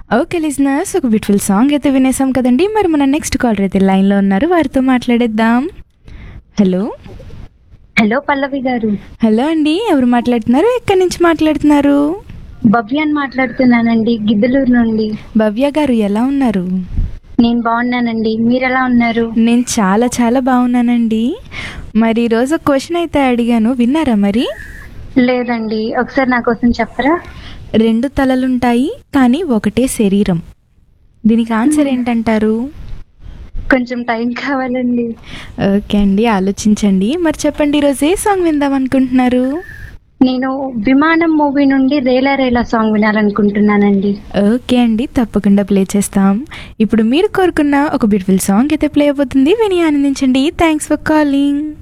okay listeners ఒక beautiful song అయితే వినేసాం కదండి మరి మన నెక్స్ట్ కాలర్ అయితే లైన్లో ఉన్నారు వారితో మాట్లాడేద్దాం హలో హలో పల్లవి గారు హలో అండి ఎవరు మాట్లాడుతున్నారు ఎక్కడి నుంచి మాట్లాడుతున్నారు భవ్యాన్ మాట్లాడుతున్నానండి గిద్దలూరు నుండి భవ్య గారు ఎలా ఉన్నారు నేను బాగున్నానండి మీరు ఎలా ఉన్నారు నేను చాలా చాలా బాగున్నానండి మరి ఈరోజు క్వశ్చన్ అయితే అడిగాను విన్నారా మరి లేదండి ఒకసారి నా కోసం చెప్పరా రెండు తలలుంటాయి కానీ ఒకటే శరీరం దీనికి ఆన్సర్ ఏంటంటారు కొంచెం టైం కావాలండి ఓకే అండి ఆలోచించండి మరి చెప్పండి ఈరోజు ఏ సాంగ్ విందాం అనుకుంటున్నారు నేను విమానం మూవీ నుండి రేలా రేలా సాంగ్ వినాలనుకుంటున్నానండి ఓకే అండి తప్పకుండా ప్లే చేస్తాం ఇప్పుడు మీరు కోరుకున్న ఒక బ్యూటిఫుల్ సాంగ్ అయితే ప్లే అయిపోతుంది విని ఆనందించండి థ్యాంక్స్ ఫర్ కాలింగ్